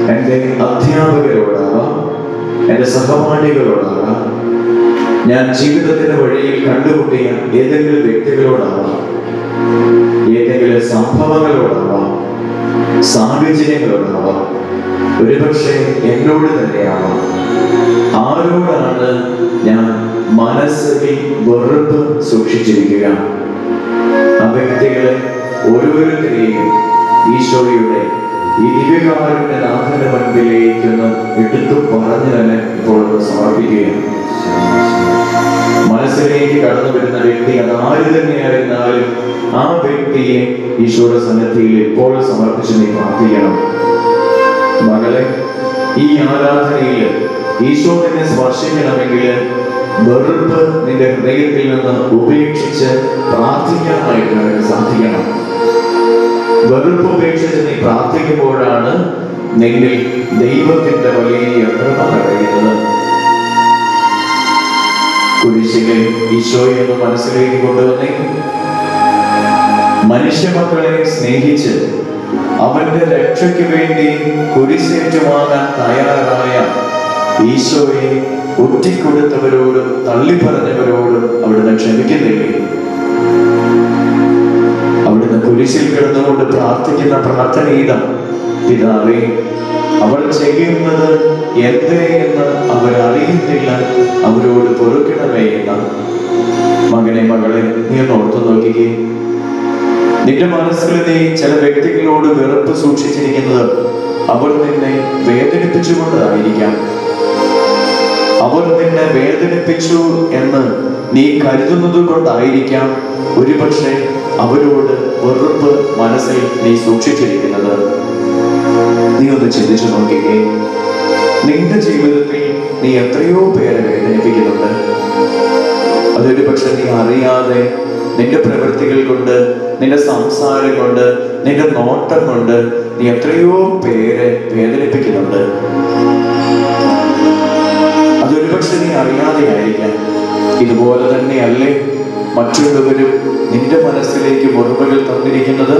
എൻ്റെ അധ്യാപകരോടാവാം എൻ്റെ സഹപാഠികളോടാവാം ഞാൻ ജീവിതത്തിന്റെ വഴിയിൽ കണ്ടുമുട്ടിയ ഏതെങ്കിലും വ്യക്തികളോടാവാം ഏതെങ്കിലും സംഭവങ്ങളോടാവാം സാഹചര്യങ്ങളോടാവാം ഒരുപക്ഷെ എന്നോട് തന്നെയാവാം ആരോടാണ് ഞാൻ മനസ്സിൽ വെറുപ്പ് സൂക്ഷിച്ചിരിക്കുക ആ വ്യക്തികളെ ഓരോരുത്തരെയും ഈശോയുടെ ഈ ദിവ്യകാരുടെ നാഥന്റെ മുൻപിലേക്ക് ഒന്ന് എടുത്തു പറഞ്ഞു തന്നെ ഇപ്പോൾ ഒന്ന് സമർപ്പിക്കുകയാണ് മനസ്സിലേക്ക് കടന്നു വരുന്ന വ്യക്തി അത് ആര് തന്നെയായിരുന്നാലും ആ വ്യക്തിയെ ഈശോയുടെ സന്നദ്ധിയിൽ ഇപ്പോൾ സമർപ്പിച്ച് നീ പ്രാർത്ഥിക്കണം മകളെ ഈ ആരാധനയിൽ ഈശോ നിന്നെ സ്പർശിക്കണമെങ്കിൽ വെറുപ്പ് നിന്റെ ഹൃദയത്തിൽ നിന്ന് ഉപേക്ഷിച്ച് പ്രാർത്ഥിക്കാനായിട്ട് നിനക്ക് സാധിക്കണം വെറുപ്പ് ഉപേക്ഷിച്ച് നീ പ്രാർത്ഥിക്കുമ്പോഴാണ് നിന്നിൽ ദൈവത്തിന്റെ വലിയ കൃപ നിറയുന്നത് കുരിശിലെ ഈശോയെ ഒന്ന് മനസ്സിലേക്ക് കൊണ്ടുവന്നേ മനുഷ്യ മക്കളെ സ്നേഹിച്ച് അവന്റെ രക്ഷയ്ക്ക് വേണ്ടി കുരിശേറ്റുവാങ്ങാൻ തയ്യാറായ ഈശോയെ ഒറ്റിക്കൊടുത്തവരോടും തള്ളിപ്പറഞ്ഞവരോടും അവിടുന്ന് ക്ഷമിക്കുന്നില്ലേ അവിടുന്ന് കുരിശിൽ കിടന്നുകൊണ്ട് പ്രാർത്ഥിക്കുന്ന പ്രാർത്ഥന ഇതാ പിതാവേ അവൾ ചെയ്യുന്നത് എന്തേ എന്ന് അവരറിയുന്നില്ല അവരോട് പൊറുക്കണമേ എന്ന മകനെ മകളെ നീ ഒന്ന് ഓർത്തു നോക്കിക്കേ നിന്റെ മനസ്സിൽ നീ ചില വ്യക്തികളോട് വെറുപ്പ് സൂക്ഷിച്ചിരിക്കുന്നത് അവർ നിന്നെ വേദനിപ്പിച്ചുകൊണ്ടായിരിക്കാം അവർ നിന്നെ വേദനിപ്പിച്ചു എന്ന് നീ കരുതുന്നത് കൊണ്ടായിരിക്കാം ഒരുപക്ഷെ അവരോട് വെറുപ്പ് മനസ്സിൽ നീ സൂക്ഷിച്ചിരിക്കുന്നത് നീ ഒന്ന് ചിന്തിച്ചു നോക്കിക്കേ നിന്റെ ജീവിതത്തിൽ നീ എത്രയോ പേരെ വേദനിപ്പിക്കുന്നുണ്ട് അതൊരു പക്ഷെ നീ അറിയാതെ നിന്റെ പ്രവൃത്തികൾ കൊണ്ട് നിന്റെ സംസാരം കൊണ്ട് നിന്റെ നോട്ടം കൊണ്ട് നീ എത്രയോ പേരെ വേദനിപ്പിക്കുന്നുണ്ട് അതൊരു പക്ഷെ നീ അറിയാതെ ആയിരിക്കാം ഇതുപോലെ തന്നെയല്ലേ മറ്റുള്ളവരും നിന്റെ മനസ്സിലേക്ക് മുറിവുകൾ തന്നിരിക്കുന്നത്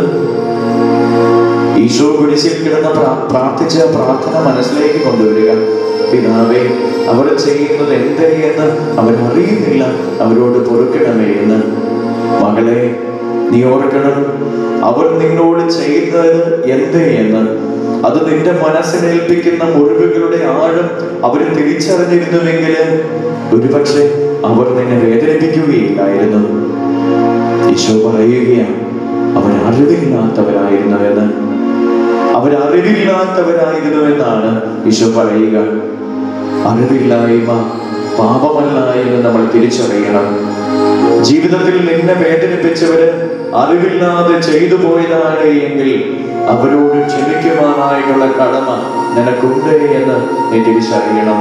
ഈശോ കുരിശിൽ കിടന്ന പ്രാ- പ്രാർത്ഥിച്ച പ്രാർത്ഥന മനസ്സിലേക്ക് കൊണ്ടുവരിക പിതാവേ അവർ ചെയ്യുന്നത് എന്തേ എന്ന് അവരറിയുന്നില്ല അവരോട് പൊറുക്കണമേ എന്ന് മകളെ നീ ഓർക്കണം അവർ നിന്നോട് ചെയ്യുന്നത് എന്തേ എന്ന് അത് നിന്റെ മനസ്സിനേൽപ്പിക്കുന്ന മുറിവുകളുടെ ആഴം അവർ തിരിച്ചറിഞ്ഞിരുന്നുവെങ്കിൽ ഒരുപക്ഷെ അവർ നിന്നെ വേദനിപ്പിക്കുകയില്ലായിരുന്നു ഈശോ പറയുകയാണ് അവർ അറിവില്ലാത്തവരായിരുന്നുവെന്ന് അവർ അറിവില്ലാത്തവരായിരുന്നുവെന്നാണ് ഈശോ പറയുക അറിവില്ലായ്മ പാപമല്ല എന്ന് നമ്മൾ തിരിച്ചറിയണം ജീവിതത്തിൽ നിന്നെ വേദനിപ്പിച്ചവര് അറിവില്ലാതെ ചെയ്തു പോയതാണ് എങ്കിൽ അവരോട് ക്ഷമിക്കുവാനായിട്ടുള്ള കടമ നിനക്കുണ്ട് എന്ന് നീ തിരിച്ചറിയണം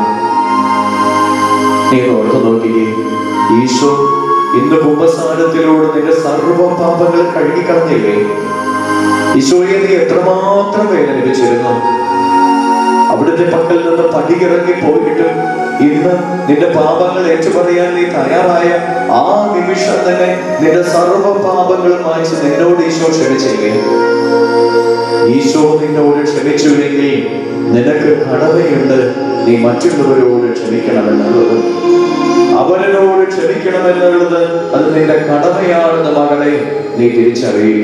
നീ ഓർത്തു നോക്കിയേ ഈശോ ഇന്ന് കുംഭസാരത്തിലൂടെ നിന്റെ സർവ്വ പാപങ്ങൾ കഴുകിക്കളഞ്ഞില്ലേ ഈശോയെ നീ എത്രമാത്രം വേദനിപ്പിച്ചിരുന്നു അവിടുത്തെ പക്കൽ നിന്ന് പടികിറങ്ങി പോയിട്ട് ഇന്ന് നിന്റെ പാപങ്ങൾ ഏറ്റുപറയാൻ നീ തയ്യാറായ ആ നിമിഷം തന്നെ നിന്റെ സർവ്വ പാപങ്ങളും മായ്ച്ച് നിന്നോട് ഈശോ ക്ഷമിച്ചില്ലേ ഈശോ നിന്നോട് ക്ഷമിച്ചുവെങ്കിൽ നിനക്ക് കടമയുണ്ട് നീ മറ്റുള്ളവരോട് ക്ഷമിക്കണമെന്നുള്ളത് അവരോട് ക്ഷമിക്കണമെന്നുള്ളത് അത് നിന്റെ കടമയാണെന്ന് മകളെ നീ തിരിച്ചറിയുക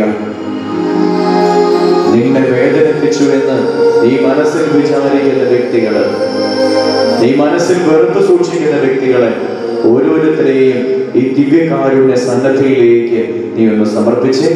നിന്നെ വേദനിപ്പിച്ചു എന്ന് നീ മനസ്സിൽ വിചാരിക്കുന്ന വ്യക്തികള് നീ മനസ്സിൽ വെറുപ്പ് സൂക്ഷിക്കുന്ന വ്യക്തികളെ ഓരോരുത്തരെയും ഈ ദിവ്യകാരുണ്യ സന്നദ്ധിയിലേക്ക് നീ ഒന്ന് സമർപ്പിച്ച്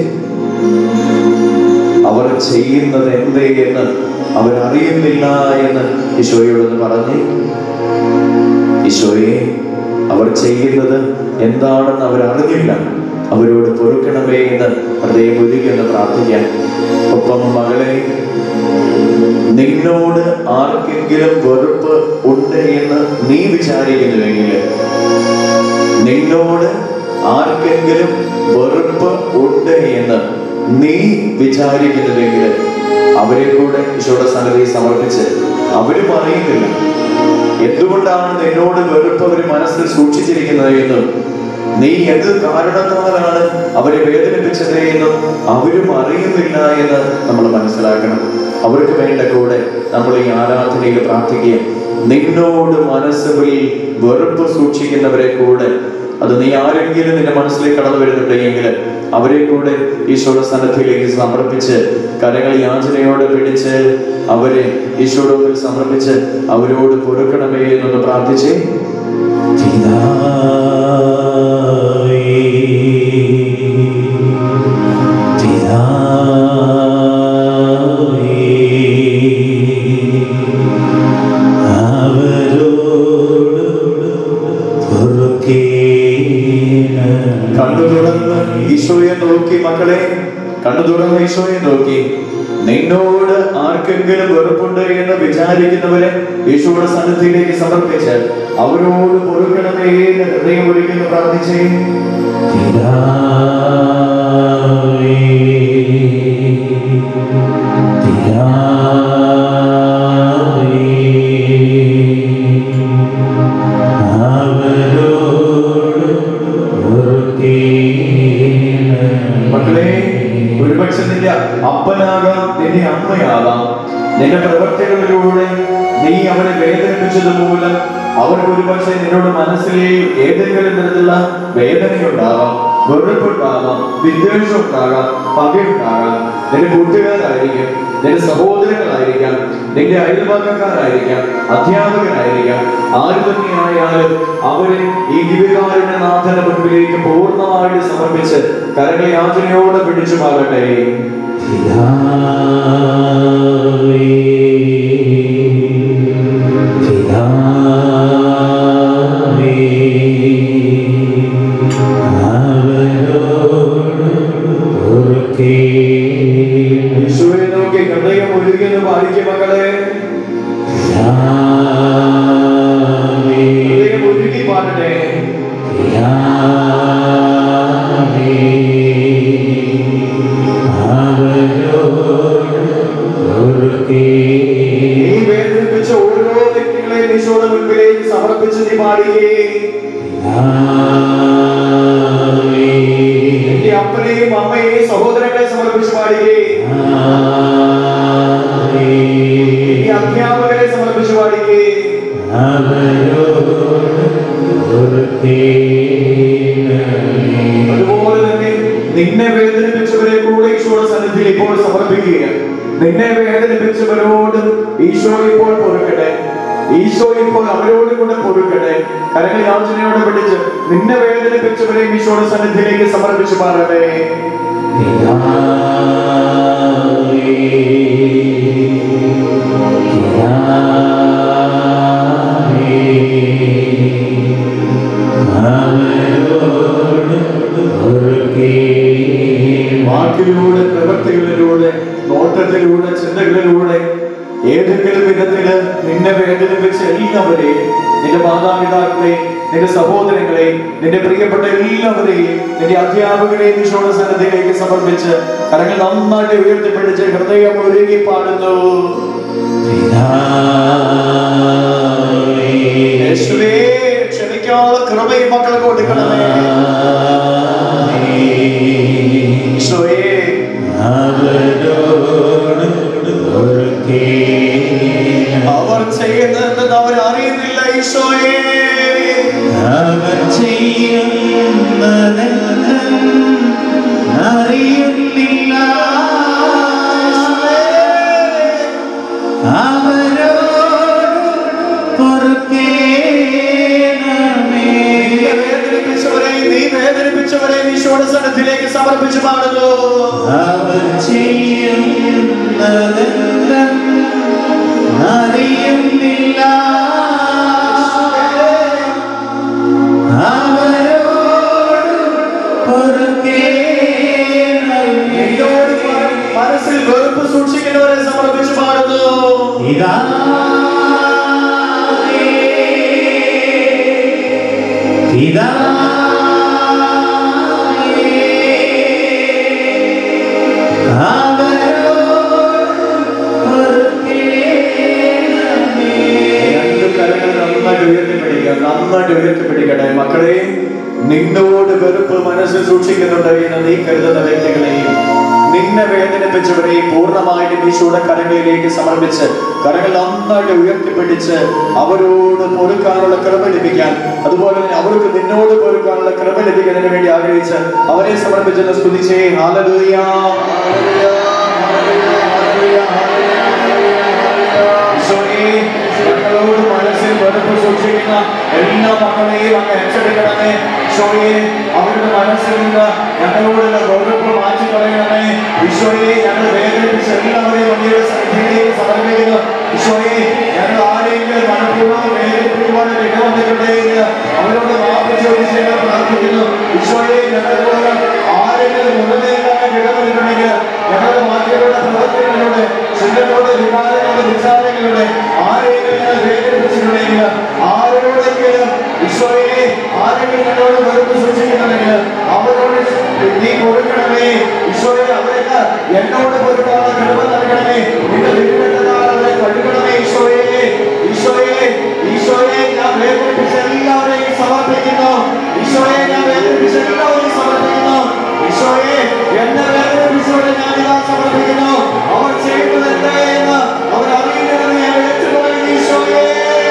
അവർ ചെയ്യുന്നത് എന്തേ എന്ന് അവരറിയുന്നില്ല എന്ന് ഈശോയോടൊന്ന് പറഞ്ഞ് ഈശോയെ അവർ ചെയ്യുന്നത് എന്താണെന്ന് അവർ അറിഞ്ഞില്ല അവരോട് പൊറുക്കണമേ എന്ന് ഹൃദയം ഒരുക്കി എന്ന് പ്രാർത്ഥിക്കാൻ ഒപ്പം മകളെ നിന്നോട് ആർക്കെങ്കിലും വെറുപ്പ് ഉണ്ട് എന്ന് നീ വിചാരിക്കുന്നുവെങ്കിൽ നിന്നോട് ആർക്കെങ്കിലും വെറുപ്പ് ഉണ്ട് എന്ന് നീ വിചാരിക്കുന്നുവെങ്കിൽ അവരെ കൂടെ ഈശോയുടെ സന്നദ്ധി സമർപ്പിച്ച് അവരും അറിയുന്നില്ല എന്തുകൊണ്ടാണ് നിന്നോട് വെറുപ്പ് അവർ മനസ്സിൽ സൂക്ഷിച്ചിരിക്കുന്നത് എന്നും നീ എന്ത് കാരണത്താലാണ് അവരെ വേദനിപ്പിച്ചത് എന്നും അവരും അറിയുന്നില്ല എന്ന് നമ്മൾ മനസ്സിലാക്കണം അവർക്ക് വേണ്ട കൂടെ നമ്മൾ ഈ ആരാധനയിൽ പ്രാർത്ഥിക്കുക നിന്നോട് മനസ്സുകളിൽ വെറുപ്പ് സൂക്ഷിക്കുന്നവരെ കൂടെ അത് നീ ആരെങ്കിലും നിന്റെ മനസ്സിലേക്ക് കടന്നു വരുന്നുണ്ടെങ്കിൽ അവരെ കൂടെ ഈശോയുടെ സ്ഥാനത്തിലേക്ക് സമർപ്പിച്ച് കരങ്ങൾ യാചനയോടെ പിടിച്ച് അവരെ ഈശോയുടെ മുമ്പിൽ സമർപ്പിച്ച് അവരോട് പൊറുക്കണമേ എന്നൊന്ന് പ്രാർത്ഥിച്ചേ പിതാവേ, പിതാവേ, അവരോട് പൊറുക്കേണമേ. കണ്ണു തുറന്ന് ഈശോയെ നോക്കി മക്കളെ കണ്ണു തുറന്ന് ഈശോയെ നോക്കി നിന്നോട് ആർക്കെങ്കിലും വെറുപ്പുണ്ട് എന്ന് വിചാരിക്കുന്നവരെ ഈശോയുടെ സന്നിധിയിലേക്ക് സമർപ്പിച്ച് അവരോട് പൊറുക്കണമേ എന്ന് ഹൃദയം ഒരിക്കലും പ്രാർത്ഥിച്ചേ പിതാവേ, പിതാവേ, അവരോട് പൊറുക്കേണമേ. മക്കളെ ഒരുപക്ഷെ നിന്റെ അപ്പനാകാം നിന്റെ അമ്മയാകാം നിന്റെ പ്രവർത്തികളിലൂടെ നീ അവരെ വേദനിപ്പിച്ചത് മൂലം അവർക്ക് ഒരുപക്ഷെ നിന്നോട് മനസ്സിൽ ഏതെങ്കിലും തരത്തിലുള്ള വേദനയുണ്ടാകാം വെറുപ്പുണ്ടാകാം വിദ്വേഷം ഉണ്ടാകാം പകയുണ്ടാകാം നിന്റെ കൂട്ടുകാരായിരിക്കാം നിന്റെ സഹോദരങ്ങളായിരിക്കാം നിന്റെ അയൽപക്കക്കാരായിരിക്കാം അധ്യാപകരായിരിക്കാം ആര് തന്നെയായാലും അവരെ ഈ ദിവ്യകാരുടെ നാഥന മുൻപിലേക്ക് പൂർണ്ണമായിട്ട് സമർപ്പിച്ച് കരകളെ യാചനയോടെ പിടിച്ചു മാറട്ടെ പിതാവേ, പിതാവേ, അവരോട് പൊറുക്കേണമേ. യേശുവെ നോക്കി ഹൃദയം ഒഴുകിയെന്ന് പാടിക്കും മക്കളെ പിതാവേ, ഹൃദയം ഒഴുകി പാടട്ടെ പിതാവേ, അവരോട് പൊറുക്കേണമേ. നീ വേദനിപ്പിച്ച ഓരോ വ്യക്തികളെയും ഈശോയുടെ മുൻപിലേക്ക് സമർപ്പിച്ച് നീ പാടുകേ നിന്റെ അപ്പനെയും അമ്മയെയും സഹോദരങ്ങളെ സമർപ്പിച്ച് പാടുകേ നിന്റെ അധ്യാപകരെ സമർപ്പിച്ച് പാടുകേ അതുപോലെ തന്നെ നിന്നെ വേദനിപ്പിച്ചവരെ കൂടെ ഈശോയുടെ സന്നിധിയിൽ ഇപ്പോൾ സമർപ്പിക്കുക നിന്നെ വേദനിപ്പിച്ചവരോട് ഈശോ ഇപ്പോൾ പൊറുക്കട്ടെ ഈശോ ഇപ്പോൾ അവരോട് കൂടെ പൊറുക്കട്ടെ കരങ്ങൾ യാചനയോടെ പിടിച്ച് നിന്നെ വേദനിപ്പിച്ചവരെ ഈശോയുടെ സന്നിധിയിലേക്ക് സമർപ്പിച്ച് പാടട്ടെ വാക്കിലൂടെ പ്രവൃത്തികളിലൂടെ നോട്ടത്തിലൂടെ ചിന്തകളിലൂടെ ഏതെങ്കിലും വിധത്തില് നിന്നെ വേദനിപ്പിച്ച എല്ലാവരെയും നിന്റെ മാതാപിതാക്കളെയും നിന്റെ സഹോദരങ്ങളെയും നിന്റെ പ്രിയപ്പെട്ട എല്ലാവരെയും നിന്റെ അധ്യാപകരെയും ഈശോയുടെ സന്നദ്ധയിലേക്ക് സമർപ്പിച്ച് കരങ്ങൾ നന്നായിട്ട് ഉയർത്തിപ്പിടിച്ച് ഹൃദയം ഒരുങ്ങി പാടുന്നു യേശുവേ ക്ഷമിക്കാനുള്ള കൃപയും മക്കൾക്ക് കൊടുക്കണമേ ഈശോയെ അവർ ചെയ്യുന്നതെന്ന് അവർ അറിയുന്നില്ല ഈശോയെ അവർ ചെയ്യുന്നതെല്ലാം അറിയുന്നില്ല അവരോട് പൊറുക്കേണമേ. നിന്നെ വേദനിപ്പിച്ചവരെയും നീ വേദനിപ്പിച്ചവരെയും ഈശോയുടെ സന്നദ്ധിലേക്ക് സമർപ്പിച്ചു പാടുന്നു അവർ ചെയ്യുന്നതെല്ലാം അറിയുന്നില്ല അവരോട് പൊറുക്കേണമേ. എന്നോട് മനസ്സിൽ വെറുപ്പ് സൂക്ഷിക്കുന്നവരെ സമർപ്പിച്ചു പാടുന്നു പിതാവേ, പിതാവേ, അവരോട് പൊറുക്കേണമേ. രണ്ട് കരങ്ങൾ നന്നായിട്ട് ഉയർത്തിപ്പിടിക്കുക നന്നായിട്ട് ഉയർത്തിപ്പിടിക്കട്ടെ മക്കളെ നിന്നോട് വെറുപ്പ് മനസ്സിൽ സൂക്ഷിക്കുന്നുണ്ട് എന്ന് നീ കരുതുന്ന വ്യക്തികളെയും നീ നിന്നെ വേദനിപ്പിച്ചവരെയും പൂർണ്ണമായിട്ടും ഈശോയുടെ കരങ്ങളിലേക്ക് സമർപ്പിച്ച് കരങ്ങൾ നന്നായിട്ട് ഉയർത്തിപ്പിടിച്ച് അവരോട് പൊറുക്കാനുള്ള കൃപ ലഭിക്കാൻ അതുപോലെ തന്നെ അവർക്ക് നിന്നോട് പൊറുക്കാനുള്ള കൃപ ലഭിക്കുന്നതിന് വേണ്ടി ആഗ്രഹിച്ച് അവരെ സമർപ്പിച്ചെന്ന് സ്തുതിച്ചേ ഹാലലൂയ ഈശോയെ ഞങ്ങളോട് മനസ്സിൽ വെറുപ്പ് സൂക്ഷിക്കുന്ന എല്ലാ മക്കളെയും അങ്ങ് ഏറ്റെടുക്കണമേ ഈശോയെ അവരുടെ മനസ്സിൽ നിന്ന് ഞങ്ങളോടുള്ള വെറുപ്പ് മാറ്റി കളയണമേ ഈശോയെ ഞങ്ങൾ വേദനിപ്പിച്ച എല്ലാവരെയും അങ്ങയുടെ സന്നിധിയിലേക്ക് സമർപ്പിക്കുന്നു ഈശോയെ ഞങ്ങൾ ആരെങ്കിലും മനഃപൂർവ്വം വേദനിപ്പിക്കുവാനുള്ള ഇടവന്നിട്ടുണ്ടെങ്കിൽ അവരോട് മാപ്പ് ചോദിച്ച് ഞങ്ങൾ പ്രാർത്ഥിക്കുന്നു ഈശോയെ ഞങ്ങളോട് ആരെങ്കിലും ഉടനെയില്ലാത്ത ഇടവന്നിട്ടുണ്ടെങ്കിൽ ഞങ്ങളുടെ മാറ്റങ്ങളുടെ പ്രവർത്തനങ്ങളുടെ ചിന്തകളുടെ വികാരങ്ങളുടെ വിചാരങ്ങളുടെ ആരെങ്കിലും ഞങ്ങൾ വേദനിപ്പിച്ചിട്ടുണ്ടെങ്കിൽ ആരോടെങ്കിലും ഈശോയെ ആരെങ്കിലും ഞങ്ങളോട് വെറുപ്പ് സൂക്ഷിക്കുന്നുണ്ടെങ്കിൽ അവരോട് നീ കൊടുക്കണമേ ഈശോയെ അവർക്ക് എന്നോട് പൊരുട്ടാനുള്ള കൃപ നൽകണമേ നിന്റെ തിരുവെട്ടതാൽ അവരെ കഴുകണമേ ഈശോയെ ഈശോയെ ഈശോയെ ഞാൻ വേദനിപ്പിച്ച എല്ലാവരെയും സമർപ്പിക്കുന്നു ഈശോയെ ഞാൻ വേദനിപ്പിച്ച എല്ലാവരെയും സമർപ്പിക്കുന്നു ഈശോയെ എന്നെ വേദനിപ്പിച്ചവരെ ഞാൻ ഇതാ സമർപ്പിക്കുന്നു അവർ ചെയ്യുന്നത് എന്താ എന്ന് അവർ അറിയില്ലെന്ന് ഞാൻ ഏറ്റുപറയുന്നു ഈശോയെ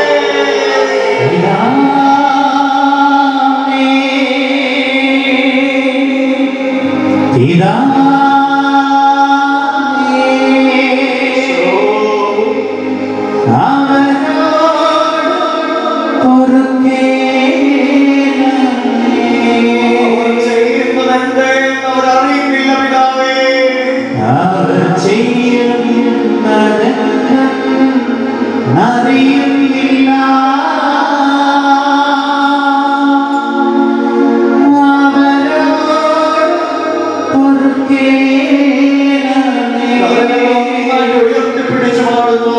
അവർ ചെയ്യുന്നത് എന്താ എന്ന് അവർ അറിയുന്നില്ല പിതാവേ കരങ്ങൾ നന്നായിട്ട് ഉയർത്തിപ്പിടിച്ചു പാടുന്നു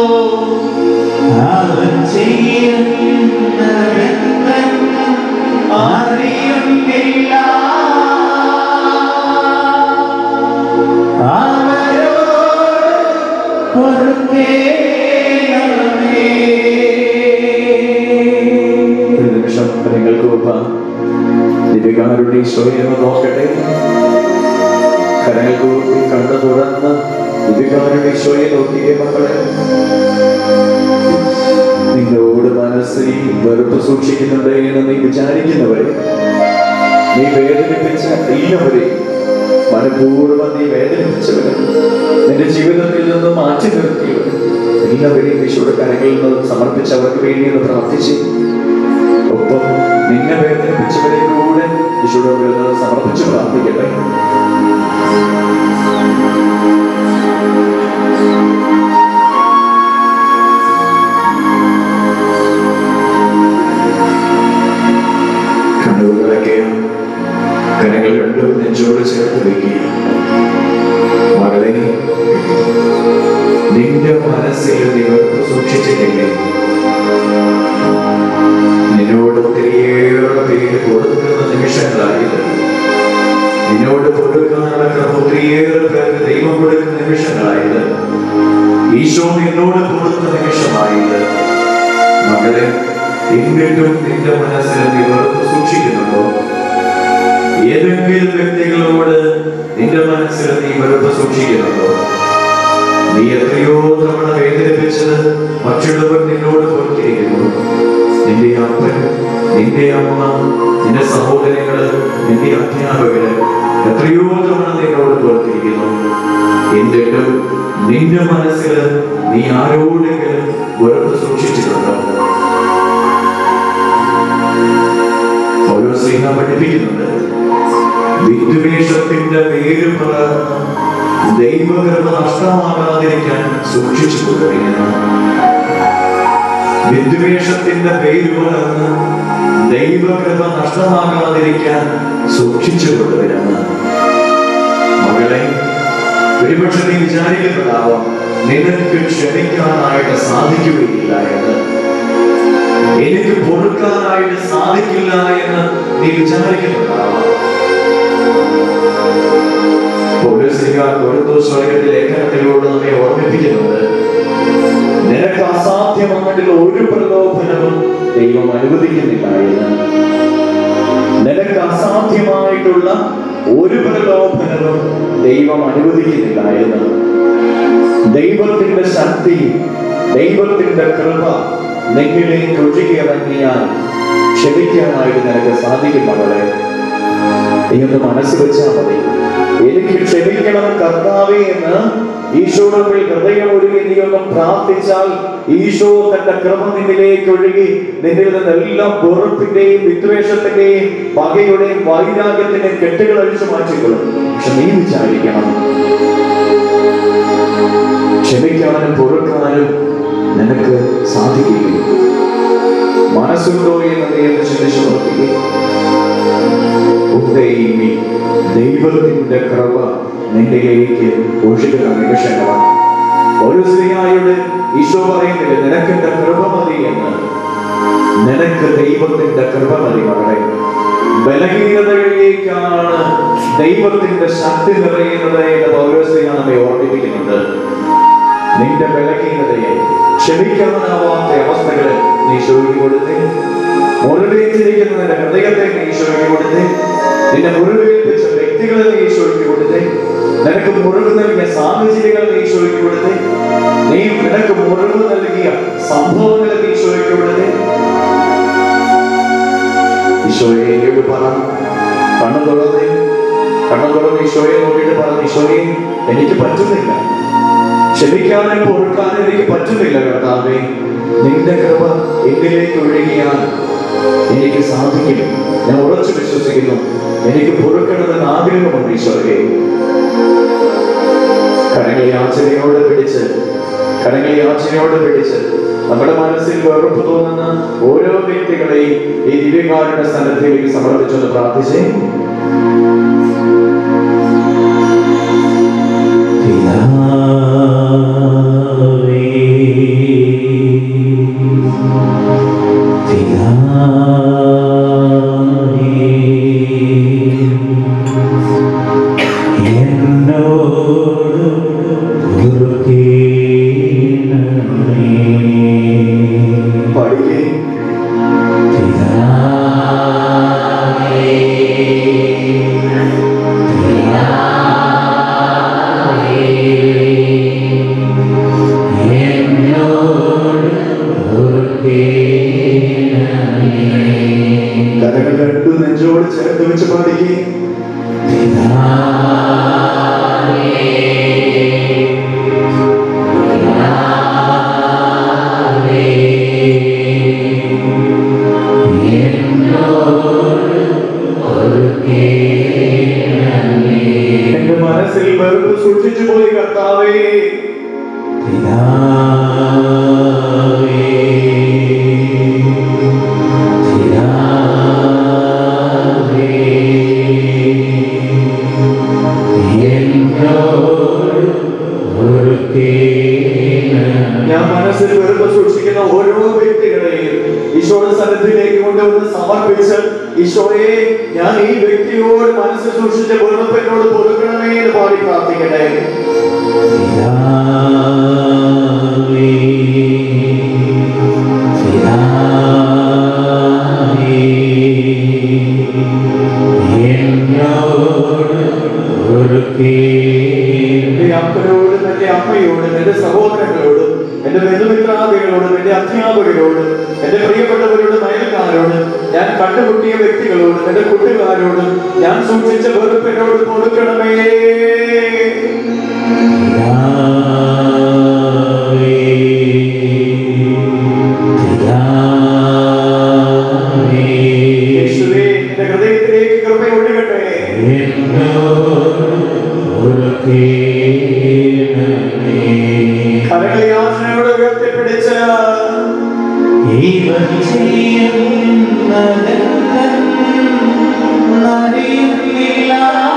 ഒരു നിമിഷം നിങ്ങൾക്ക് മുമ്പ് ദിവ്യകാരുടെ ഈശോയെ ഒന്ന് നോക്കട്ടെ കരങ്ങൾ കൂട്ടി കണ്ണു തുറന്ന് ദിവ്യകാരുടെ ഈശോയെ നോക്കിയേ മക്കളെ നിന്നോട് മനസ്സിൽ വെറുപ്പ് സൂക്ഷിക്കുന്നുണ്ട് എന്ന് നീ വിചാരിക്കുന്നവരെ നീ വേദനിപ്പിച്ച എല്ലാവരെയും മനഃപൂർവ്വം നീ വേദനിപ്പിച്ചവരെ നിന്റെ ജീവിതത്തിൽ നിന്ന് മാറ്റി നിർത്തിയവർ എല്ലാവരെയും ഈശോയുടെ കരങ്ങളിൽ നിന്ന് സമർപ്പിച്ചവർക്ക് വേണ്ടി ഒന്ന് പ്രാർത്ഥിച്ച് ഒപ്പം നിന്നെ വേദനിപ്പിച്ചവരെ കൂടെ ഈശോയുടെ മുമ്പിൽ നിന്ന് സമർപ്പിച്ച് പ്രാർത്ഥിക്കട്ടെ കണ്ണുകളൊക്കെ കരങ്ങൾ രണ്ടും നെഞ്ചോട് ചേർത്ത് വയ്ക്കുക മകളെ നിന്റെ മനസ്സിൽ നീ വെറുപ്പ് സൂക്ഷിച്ചിട്ടില്ലേ നിന്നോട് ഒത്തിരിയേറെ പേര് കൊടുക്കുന്ന നിമിഷങ്ങളായത് നിന്നോട് കൊടുക്കാനുള്ള ക്രമം ഒത്തിരിയേറെ പേർക്ക് ദൈവം കൊടുക്കുന്ന നിമിഷങ്ങളായത് ഈശോ നിന്നോട് കൊടുത്ത നിമിഷമായത് മകളെ എന്നിട്ടും നിന്റെ മനസ്സിൽ നീ വെറുപ്പ് സൂക്ഷിക്കുന്നുണ്ടോ ഏതെങ്കിലും വ്യക്തികളോട് നിന്റെ മനസ്സിൽ നീ വെറുപ്പ് സൂക്ഷിക്കുന്നുണ്ടോ നീ എത്രയോ തവണ വേദനിപ്പിച്ചത് മറ്റുള്ളവർ നിന്നോട് പൊറുത്തിരിക്കുന്നു നിന്റെ അപ്പൻ നിന്റെ അമ്മ നിന്റെ സഹോദരങ്ങള് നിന്റെ അധ്യാപകര് എത്രയോ തവണ നിന്നോട് പൊറുത്തിരിക്കുന്നു എന്നിട്ടും നിന്റെ മനസ്സിൽ നീ ആരോടെങ്കിലും വെറുപ്പ് സൂക്ഷിച്ചിട്ടുണ്ടോ ഓരോ സ്ത്രീഹ പഠിപ്പിക്കുന്നുണ്ട് വിദ്വേഷത്തിന്റെ പേര് പകർന്ന് ദൈവകൃപ നഷ്ടമാകാതിരിക്കാൻ സൂക്ഷിച്ചു കൊള്ളുകയാണ് വിദ്വേഷത്തിന്റെ പേര് പകർന്ന് ദൈവകൃപ നഷ്ടമാകാതിരിക്കാൻ സൂക്ഷിച്ചു കൊള്ളുകയാണ് മകളെ ഒരുപക്ഷെ നീ വിചാരിക്കുന്നുണ്ടാവാം നിനക്ക് ക്ഷമിക്കാനായിട്ട് സാധിക്കുകയില്ല എന്ന് എനിക്ക് പൊറുക്കാനായിട്ട് സാധിക്കില്ല എന്ന് നീ വിചാരിക്കുന്നുണ്ടാവാം സ്വയത്തിന്റെ ലേഖനത്തിലൂടെ നമ്മെ ഓർമ്മിപ്പിക്കുന്നത് നിനക്ക് അസാധ്യമായിട്ടുള്ള ഒരു പ്രലോഭനവും ദൈവം അനുവദിക്കുന്നില്ല എന്ന് നിനക്ക് നിനക്ക് അസാധ്യമായിട്ടുള്ള ഒരു പ്രലോഭനവും ദൈവം അനുവദിക്കുന്നില്ലായിരുന്നു ദൈവത്തിന്റെ ശക്തി ദൈവത്തിന്റെ കൃപ നിന്നിലേക്ക് ഒഴുകിയിറങ്ങിയാൽ ക്ഷമിക്കാനായിട്ട് നിനക്ക് സാധിക്കും മകളെ നീ ഒന്ന് മനസ്സ് വെച്ചാൽ മതി എനിക്ക് ക്ഷമിക്കണം കർത്താവേ എന്ന് ഈശോയുടെ ഹൃദയം ഒഴുകി നീ ഒന്ന് പ്രാർത്ഥിച്ചാൽ ഈശോ തന്റെ കൃപ നിന്നിലേക്ക് ഒഴുകി നിന്നിൽ നിന്നെല്ലാം വെറുപ്പിന്റെയും വിദ്വേഷത്തിന്റെയും പകയുടെയും വൈരാഗ്യത്തിന്റെയും കെട്ടുകൾ അഴിച്ചു മാറ്റിക്കൊള്ളും പക്ഷെ നീ വിചാരിക്കണം ക്ഷമിക്കാനും പൊറുക്കാനും നിനക്ക് സാധിക്കില്ല മനസ്സുണ്ടോ എന്ന് നീ ഒന്ന് ചിന്തിച്ചു നോക്കുക ഉദ്ദൈമി ദൈവത്തിന്റെ കൃപ നിന്നിലേക്ക് ഒഴുകുന്ന നിമിഷങ്ങളാണ് ഒരു സ്ത്രീയായോട് ഈശോ പറയുന്നില്ല നിനക്കെന്റെ കൃപ മതി എന്ന് നിനക്ക് ദൈവത്തിന്റെ കൃപ മതി മകളെ ബലഹീനതകളിലേക്കാണ് ദൈവത്തിന്റെ ശക്തി നിറയുന്നത് എന്ന് പൗരസ്ത്രീ നമ്മെ ഓർമ്മിപ്പിക്കുന്നുണ്ട് നിന്റെ ബലഹീനതയെ ക്ഷമിക്കാനാവാത്ത അവസ്ഥകളെ നീ ശോഭിക്ക് കൊടുത്തേ മുറിവേറ്റിരിക്കുന്ന നിന്റെ ഹൃദയത്തെ നീ ശോഭിക്ക് കൊടുത്തേ നിന്നെ മുറിവേൽപ്പിച്ച വ്യക്തികളെ നീ ശോഭിക്ക് കൊടുത്തേ നിനക്ക് മുറിവ് നൽകിയ സാഹചര്യങ്ങൾ നീ ശോഭിക്ക് കൊടുത്തേ നീ നിനക്ക് മുറിവ് നൽകിയ സംഭവങ്ങളെ നീ ശോഭിക്ക് കൊടുത്തേ ഈശോയെ എന്നോട് പറ കണ്ണു തുറന്നേ കണ്ണു തുറന്ന് ഈശോയെ നോക്കിയിട്ട് പറഞ്ഞു ഈശോയെ എനിക്ക് പറ്റുന്നില്ല ക്ഷമിക്കാനും പൊറുക്കാനും എനിക്ക് പറ്റുന്നില്ല കർത്താവേ നിന്റെ കൃപ എന്നിലേക്ക് ഒഴുകിയാൽ എനിക്ക് സാധിക്കും ഞാൻ ഉറച്ചു വിശ്വസിക്കുന്നു എനിക്ക് പൊറുക്കണമെന്ന് ആഗ്രഹമുണ്ട് ഈശോയെ കരങ്ങളെ യാചനയോട് പിടിച്ച് കരങ്ങളെ യാചനയോട് പിടിച്ച് നമ്മുടെ മനസ്സിൽ വെറുപ്പ് തോന്നുന്ന ഓരോ വ്യക്തികളെയും ഈ ദിവ്യകാരുടെ സ്ഥലത്തേക്ക് സമർപ്പിച്ചൊന്ന് പ്രാർത്ഥിച്ചേ പിതാവേ പിതാവേ എന്നോട് പൊറുക്കേണമേ. പഠിക്കേ കരങ്ങൾ രണ്ടു നെഞ്ചോട് ചേർത്ത് വെച്ച് പാടിക്കേ എന്റെ മനസ്സിൽ വെറുപ്പ് സൂക്ഷിച്ചു പോയി കർത്താവേ ഞാൻ മനസ്സിൽ വെറുപ്പ് സൂക്ഷിക്കുന്ന ഓരോ വ്യക്തികളെയും ഈശോയുടെ സ്ഥലത്തിലേക്ക് കൊണ്ടുവന്ന് സമർപ്പിച്ച് ഈശോയെ ഞാൻ ഈ വ്യക്തിയോട് മനസ്സിൽ സൂക്ഷിച്ച വെറുപ്പ് എന്നോട് കൊടുക്കണമേ എന്ന് പാടി പ്രാർത്ഥിക്കട്ടെ എന്റെ അപ്പനോടും എന്റെ അമ്മയോടും എന്റെ സഹോദരങ്ങളോടും എന്റെ ബന്ധുമിത്രാദികളോടും എന്റെ അധ്യാപകരോടും എന്റെ പ്രിയപ്പെട്ടവരോടും അയൽക്കാരോടും ഞാൻ കണ്ടുമുട്ടിയ വ്യക്തികളോടും എന്റെ കൂട്ടുകാരോടും ഞാൻ സൂക്ഷിച്ച വെറുപ്പ് എന്നോട് കൊടുക്കണമേ യേശുവേ എന്റെ ഹൃദയത്തിലേക്ക് കൃപ ഒഴുകട്ടെ കരകളെ യാചനയോട് ഉയർത്തിപ്പിടിച്ച് ഇവൻ ചെയ്യുന്നതെന്നറിയില്ല.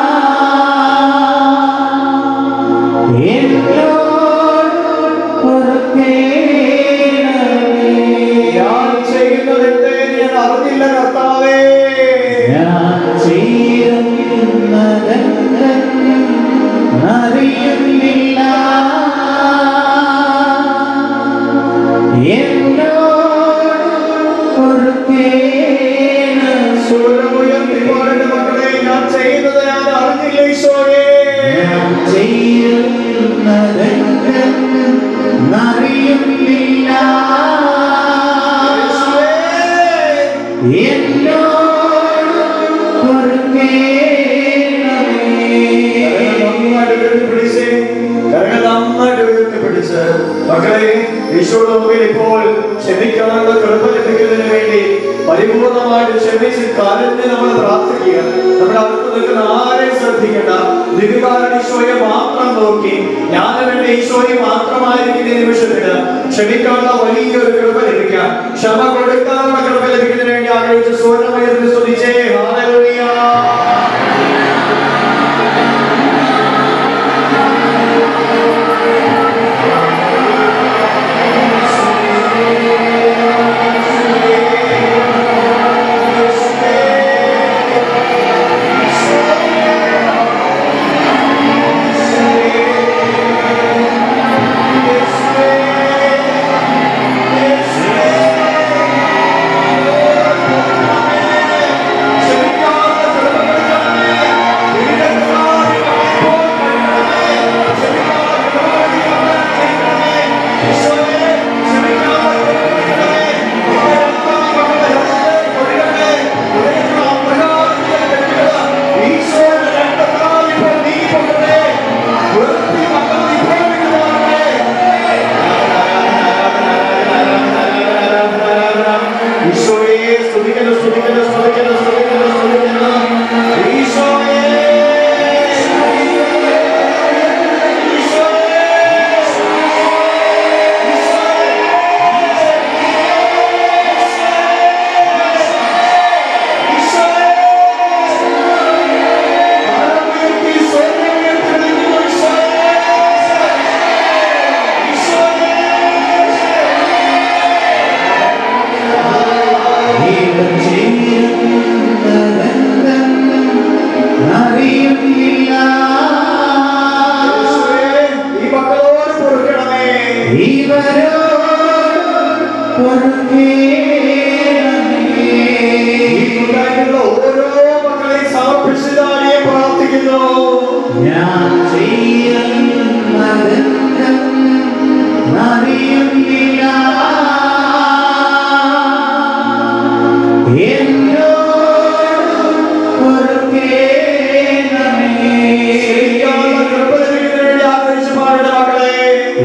എന്നോട് പൊറുക്കേണമേ. ഞാൻ ചെയ്യുന്നതെന്ത് ഞാൻ അറിഞ്ഞില്ല കർത്താവേ ഞാൻ ചെയ്യുന്നതെന്നറിയുന്നില്ല. എന്നോട് പൊറുക്കേണമേ. സ്വരമുയർത്തി പാടട്ടെ ഈശോയെ ഞാൻ ചെയ്യുന്നതെന്തെന്നറിയുന്നില്ല. എന്നോട് പൊറുക്കേണമേ. നന്നായിട്ട് ഉയർത്തിപ്പിടിച്ച്, കരങ്ങൾ നന്നായിട്ട് ഉയർത്തിപ്പിടിച്ച്, മക്കളെ ഈശോയുടെ മുമ്പിൽ ഇപ്പോൾ ക്ഷമിക്കാനുള്ള കൃപ ലഭിക്കുന്നതിന് വേണ്ടി പരിപൂർണമായിട്ട് ക്ഷമിച്ച് കരഞ്ഞ് നമ്മൾ പ്രാർത്ഥിക്കുക നമ്മുടെ അടുത്ത് നിൽക്കുന്ന ആരെയും ശ്രദ്ധിക്കേണ്ട ദിവികാരൻ ഈശോയെ മാത്രം നോക്കി ഞാൻ വേണ്ട ഈശോയെ മാത്രമായിരിക്കുന്ന ഈ നിമിഷത്തിന് ക്ഷമിക്കാനുള്ള വലിയൊരു കൃപ ലഭിക്കാം ക്ഷമ കൊടുക്കാനുള്ള കൃപ ലഭിക്കുന്നതിന് വേണ്ടി ആഗ്രഹിച്ച് സ്വർണ്ണമയത്തിൽ സ്തുതിച്ചേ ഹാലലുയ്യ ഈശോയെ സ്തുതിക്കുന്നു സ്തുതിക്കുന്നു സ്തുതിക്കുന്നു സ്തുതിക്കുന്നു സ്തുതിക്കുന്നു ഈശോയെ ഇവൻ ചെയ്യുന്നതെന്തെന്നറിയുന്നില്ല. ഈ മക്കളോട് പൊറുക്കണമേ ഇവരോട് പൊറുക്കേണമേ. ഈ കൂട്ടായ്മയിലുള്ള ഓരോ മക്കളെയും സമർപ്പിച്ചതായി പ്രാർത്ഥിക്കുന്നു ഞാൻ ചെയ്യുന്നതെന്തെന്നറിയുന്നില്ല. എന്നോട് പൊറുക്കേണമേ. ക്ഷമിക്കാനുള്ള കൃപ ലഭിക്കുന്നതിന് വേണ്ടി ആഗ്രഹിച്ച് പാടുന്ന മക്കളെ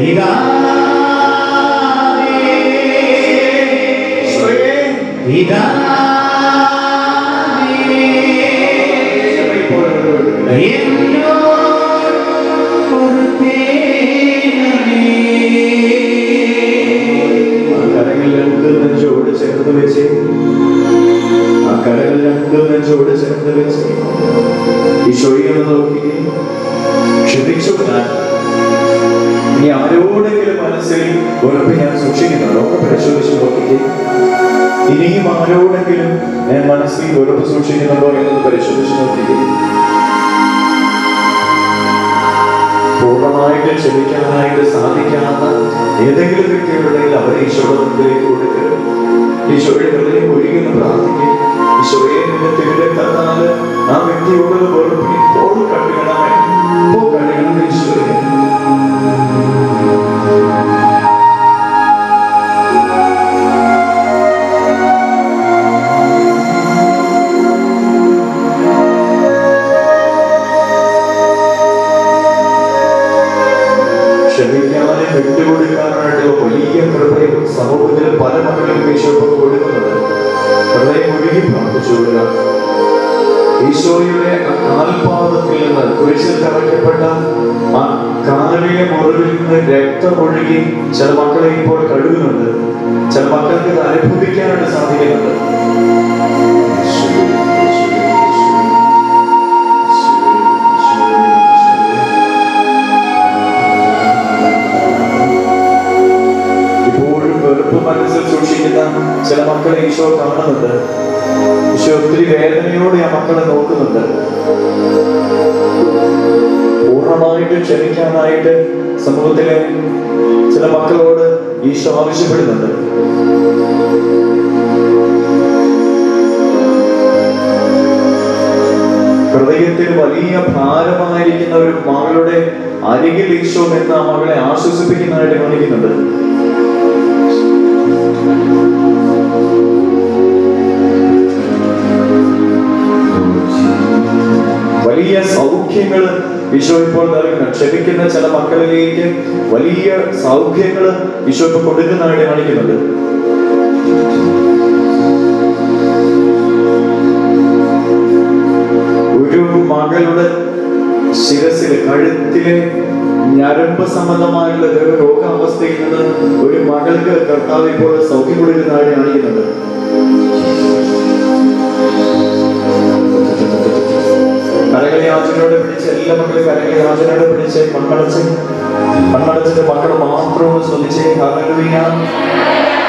ഇതാനേ, ഈശോയെ ഇതാനേ, ഇപ്പോൾ എന്നോട് പൊറുക്കേണമേ. ആ കരങ്ങൾ രണ്ട് നെഞ്ചോട് ചേർത്ത് വെച്ച് ആ കരങ്ങൾ രണ്ട് നെഞ്ചോട് ചേർത്ത് വെച്ച് ഈശോയെ ഒന്ന് നോക്കി ക്ഷമിച്ചു ഞാൻ ഇനി ആരോടെങ്കിലും മനസ്സിൽ ഉറപ്പ് ഞാൻ സൂക്ഷിക്കുന്നുണ്ടോ ഒക്കെ പരിശോധിച്ച് നോക്കിക്കേ ഇനിയും ആരോടെങ്കിലും ഞാൻ മനസ്സിൽ ഉറപ്പ് സൂക്ഷിക്കുന്നുണ്ടോ എന്നത് പരിശോധിച്ച് നോക്കിക്കേ പൂർണ്ണമായിട്ട് ക്ഷമിക്കാനായിട്ട് സാധിക്കാത്ത ഏതെങ്കിലും വ്യക്തികളുണ്ടെങ്കിൽ അവരെ ഈശോയുടെ മുമ്പിലേക്ക് കൊടുക്കുക ഈശോയുടെ ഹൃദയം ഒരുങ്ങുന്ന പ്രാർത്ഥിക്കും ഈശോയെ നിന്റെ തിരുരക്തത്താല് ആ വ്യക്തിയോടുള്ള വെറുപ്പ് ഇപ്പോൾ കണ്ടുകണമേ ഇപ്പോൾ കണ്ടുകണമേ ഈശോയെ ക്ഷമിക്കാതെ വിട്ടുകൊടുക്കാനായിട്ടുള്ള വലിയ കൃപയും സമൂഹത്തിൽ പല മക്കളും ഈശോ ഇപ്പോൾ കൊടുക്കുന്നുണ്ട് ഹൃദയം ഒഴുകി പ്രാർത്ഥിച്ചുകൊള്ളുക ഈശോയുടെ ആ കാൽപാദത്തിൽ നിന്ന് കുരിശിൽ തറയ്ക്കപ്പെട്ട ആ കാലിലെ മുറിവിൽ നിന്ന് രക്തമൊഴുകി ചില മക്കളെ ഇപ്പോൾ കഴുകുന്നുണ്ട് ചില മക്കൾക്ക് ഇത് അനുഭവിക്കാനായിട്ട് സാധിക്കുന്നുണ്ട് ഈശോയെ, ഈശോയെ, ഇപ്പോഴും വെറുപ്പ് മനസ്സിൽ സൂക്ഷിക്കുന്ന ചില മക്കളെ ഈശോ കാണുന്നുണ്ട് ഈശോ ഒത്തിരി വേദനയോടെ ആ മക്കളെ നോക്കുന്നുണ്ട് പൂർണ്ണമായിട്ട് ക്ഷമിക്കാനായിട്ട് സമൂഹത്തിലെ ചില മക്കളോട് ഈശോ ആവശ്യപ്പെടുന്നുണ്ട് ഹൃദയം ഹൃദയത്തിൽ വലിയ ഭാരമായിരിക്കുന്ന ഒരു മകളുടെ അരികിൽ ഈശോ നിന്ന് ആ മകളെ ആശ്വസിപ്പിക്കുന്നതായിട്ട് കാണിക്കുന്നുണ്ട് വലിയ സൗഖ്യങ്ങൾ ഈശോ ഇപ്പോൾ നൽകുന്നു ക്ഷമിക്കുന്ന ചില മക്കളിലേക്ക് വലിയ സൗഖ്യങ്ങൾ ഈശോ ഇപ്പോൾ കൊടുക്കുന്നതായിട്ട് കാണിക്കുന്നുണ്ട് ഒരു മകളുടെ ശിരസിൽ കഴുത്തിലെ ഞരമ്പ് സംബന്ധമായുള്ള ഒരു രോഗാവസ്ഥയിൽ നിന്ന് ഒരു മകൾക്ക് കർത്താവ് ഇപ്പോൾ സൗഖ്യം കൊടുക്കുന്നതായിട്ട് കാണിക്കുന്നുണ്ട് കരകളെ യാചനയോടെ പിടിച്ച് എല്ലാ മക്കളും കരകളെ യാചനയോടെ പിടിച്ച് കണ്ണടച്ച് കണ്ണടച്ചിട്ട് മക്കൾ മാത്രം ശ്രദ്ധിച്ചേ ഹല്ലേലൂയ